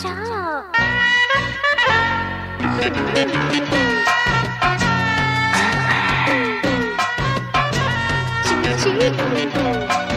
சா C, C.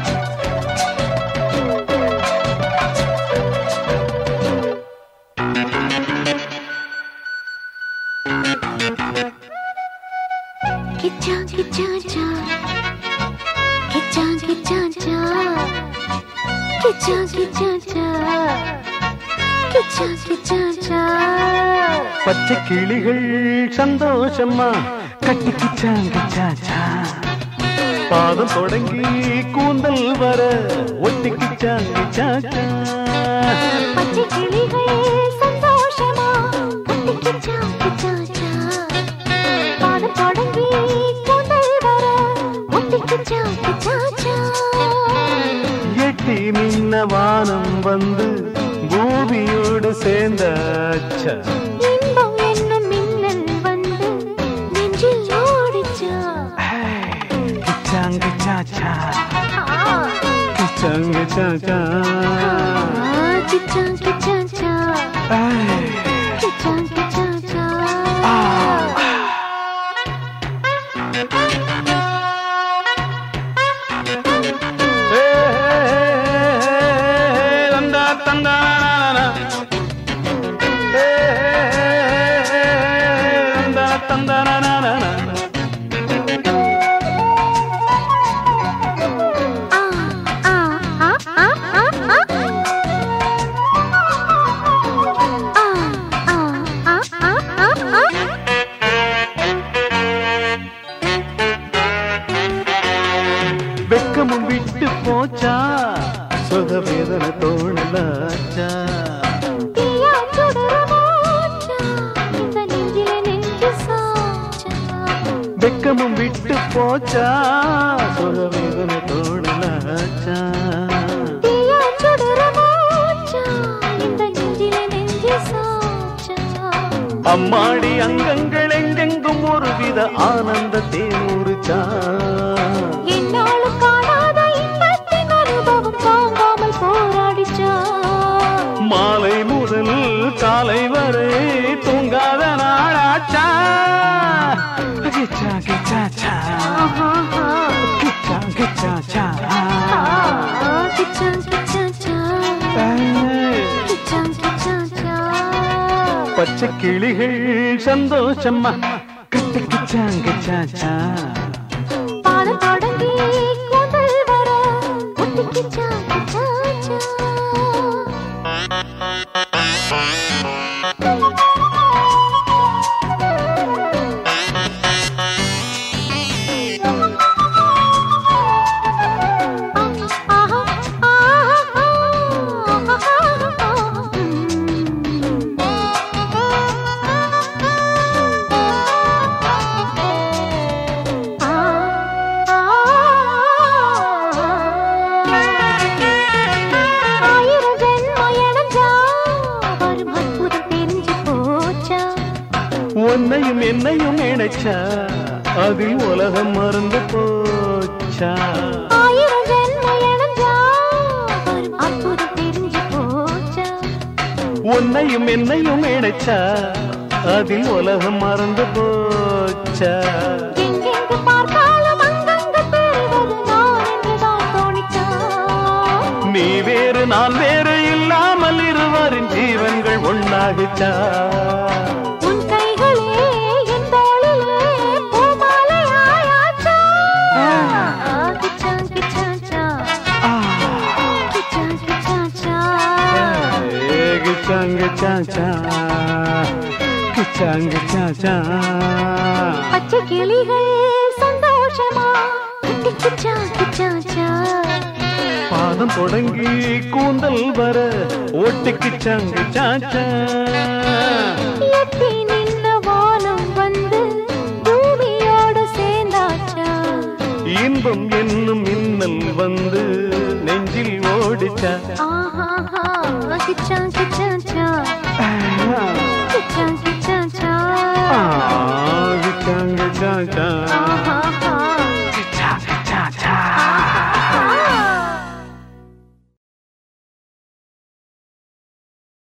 Kichcha Kichcha சா கிச்சா கிச்சா சா கிச்சா கிச்சா சா கிச்சா கிச்சா சா பச்சை கிளிகள் சந்தோஷமா கட்டிக்கிச்சாங்க சாச்சா பாதம் தொடங்கி கூந்தல் வர ஒட்டிக்கிச்சாங்க சாச்சா பச்சை கிளிகள் சந்தோஷமா கட்டி கிச்சா கிச்சா சா பாதம் தொடங்கி கூந்தல் வர ஒட்டி கிச்சா கிச்சா சா எட்டி நின்ன வானம் வந்து பூமியோடு சேர்ந்தாச்சா இன்பம் என்னும் மின்னல் வந்து நெஞ்சில் ஓடிச்சா கிச்சாங்க சாச்சா ஆ கிச்சாங்க சாச்சா கிச்சா கிச்சா சா ஐ. கிச்சா கிச்சா சா ஏ, தந்தா, தந்தா, நானா. ஏ, தந்தா, தந்தா, நானா. ஆ ஆ ஆ ஆ ஆ ஆ ஆ ஆ ஆ ஆ ஆ வெக்கமும் விட்டு போச்சா சுக வேதனை தோணலாச்சா தீயா சுடரமாச்சா இந்த நெஞ்சிலே நெஞ்சு சாச்சா வெக்கமும் விட்டு போச்சா சுக வேதனை தோணலாச்சா தீயா சுடரமாச்சா இந்த நெஞ்சிலே நெஞ்சு சாச்சா அம்மாடி அங்கங்கள் எங்கெங்கும் ஒருவித ஆனந்த தேனூறுச்சா என்னாலும் காணாத இன்பத்தின் அனுபவம் தாங்காமல் போராடிச்சா மாலை முதல் காலை வரை தூங்காத நாளாச்சா கிச்சா கிச்சா சா ஆஹா கிச்சா கிச்சா சா கிச்சா கிச்சா சா ஏய். கிச்சா கிச்சா சா பச்சை கிளிகள் சந்தோஷமா கட்டி கிச்சாங்க சாச்சா பாதம் தொடங்கி கூந்தல் வர ஒட்டி கிச்சா கிச்சா சா ஆஹா ஆயிரம் ஜென்மம் இணைஞ்சா வரும் அற்புதம் தெரிஞ்சு போச்சா உன்னையும் என்னையும் இணைச்சா அதில் உலகம் மறந்து போச்சா ஆயிரம் ஜென்மம் இணைஞ்சா வரும் அற்புதம் தெரிஞ்சு போச்சா உன்னையும் என்னையும் இணைச்சா அதில் உலகம் மறந்து போச்சா எங்கெங்கு பார்த்தாலும் அங்கங்கு தெரிவது நான் என்றுதான் தோணிச்சா நீ வேறு நான் வேறு இல்லாமல் இருவரின் ஜீவன்கள் ஒன்னாகுச்சா உன் கைகளே என் தோளிலே பூமாலையாயாச்சா கிச்சா கிச்சா சா ஆ. கிச்சா கிச்சா சா ஏ, கிச்சாங்க சாச்சா கிச்சாங்க சாச்சா பச்சை கிளிகள் சந்தோஷமா குட்டி கிச்சா கிச்சா சா பாதம் தொடங்கி கூந்தல் வர ஓட்டு கிச்சாங்க சாச்சா எட்டி நின்ன வானம் வந்து பூமியோடு சேர்ந்தாச்சா இன்பம் என்னும் மின்னல் வந்து நெஞ்சில் ஓடிச்சா ஆஹா கிச்சா கிச்சா